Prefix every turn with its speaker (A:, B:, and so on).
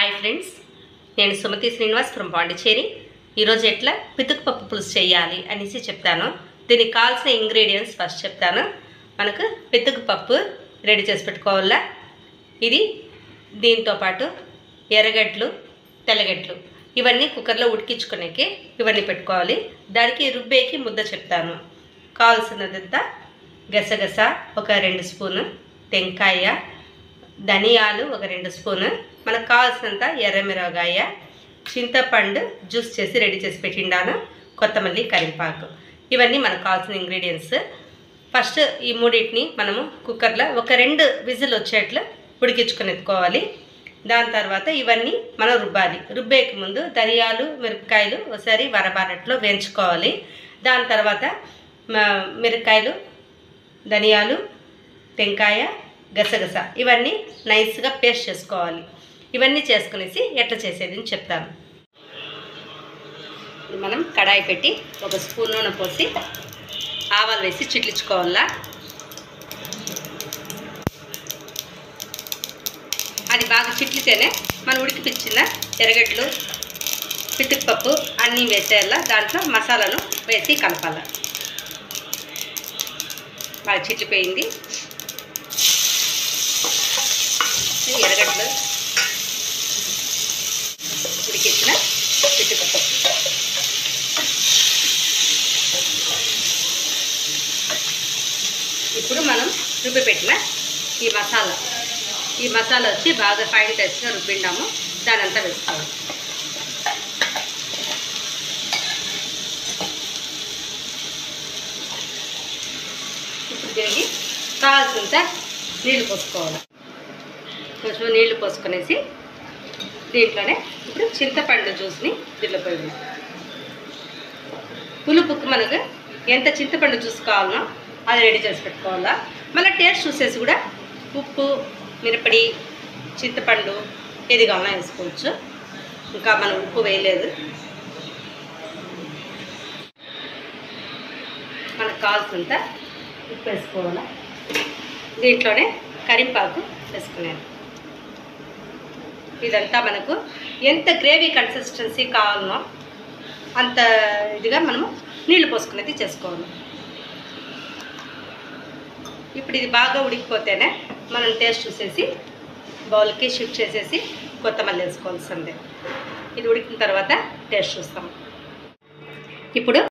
A: hi friends నేను Sumathi Srinivas from Pondicherry ఈరోజు ఎట్లా పితుకు పప్పు పులుసు చేయాలి అనేసి చెప్తాను దీనికి కావాల్సిన ఇంగ్రీడియంట్స్ ఫస్ట్ చెప్తాను మనకు పితుకు పప్పు రెడీ చేసి పెట్టుకోవాలా ఇది దీంతో పాటు ఎర్రగడ్డలు తెల్లగడ్డలు ఇవన్నీ కుక్కర్లో ఉడికించుకునేకి ఇవన్నీ పెట్టుకోవాలి దానికి రుబ్బేకి ముద్ద చెప్తాను కావాల్సినదంతా గసగస ఒక రెండు స్పూను టెంకాయ ధనియాలు ఒక రెండు స్పూను మనకు కావాల్సినంత ఎర్రమిరగాయ చింతపండు జ్యూస్ చేసి రెడీ చేసి పెట్టిండాను కొత్తమల్లి కరింపాకు ఇవన్నీ మనకు కావాల్సిన ఇంగ్రీడియంట్స్ ఫస్ట్ ఈ మూడింటిని మనము కుక్కర్లో ఒక రెండు విజిల్ వచ్చేట్లు ఉడికించుకొని ఎత్తుకోవాలి దాని తర్వాత ఇవన్నీ మనం రుబ్బాలి రుబ్బేకి ముందు ధనియాలు మిరపకాయలు ఒకసారి వరబారట్లో వేయించుకోవాలి దాని తర్వాత మ- మిరపకాయలు ధనియాలు టెంకాయ గసగస ఇవన్నీ నైస్గా పేస్ట్ చేసుకోవాలి ఇవన్నీ చేసుకునేసి ఎట్లా చేసేది అని చెప్తాను ఇప్పుడు మనం కడాయి పెట్టి ఒక స్పూన్ నూనె పోసి ఆవాలు వేసి చిట్లించుకోవాలా అది బాగా చిట్లితేనే మనం ఉడికిపించిన ఎర్రగడ్డలు పితిపప్పు అన్నీ వేసేయాల దాంట్లో మసాలాను వేసి కలపాల బాగా చిట్లిపోయింది ఎర్రగడ్డలు ఉడికించిన పితిపప్పు ఇప్పుడు మనం రుబ్బి పెట్టిన ఈ మసాలా ఈ మసాలా వచ్చి బాగా ఫైన్ టెస్ట్గా రుబ్బిండాము దాని అంతా వేసుకోవాలి ఇప్పుడు దీనికి కావాల్సినంత నీళ్లు పోసుకోవాలి కొంచెం నీళ్లు పోసుకొనేసి దీంట్లోనే ఇప్పుడు చింతపండు జ్యూస్ని దీంట్లో పోయి పులుపుకు మనకు ఎంత చింతపండు జ్యూస్ కావాలనో అది రెడీ చేసి పెట్టుకోవాలా మళ్ళీ టేస్ట్ చూసేసి కూడా ఉప్పు మిరపడి చింతపండు ఏది కావాలన్నా వేసుకోవచ్చు ఇంకా మనం ఉప్పు వేయలేదు మనకు కావాల్సినంత ఉప్పు వేసుకోవాలా దీంట్లోనే కరింపాకు వేసుకునేది ఇదంతా మనకు ఎంత గ్రేవీ కన్సిస్టెన్సీ కావాలనో అంత ఇదిగా మనము నీళ్లు పోసుకునేది చేసుకోవాలి ఇప్పుడు ఇది బాగా ఉడికిపోతేనే మనం టేస్ట్ చూసేసి బౌల్కి షిఫ్ట్ చేసేసి కొత్తమల్లి వేసుకోవాల్సిందే ఇది ఉడికిన తర్వాత టేస్ట్ చూస్తాం ఇప్పుడు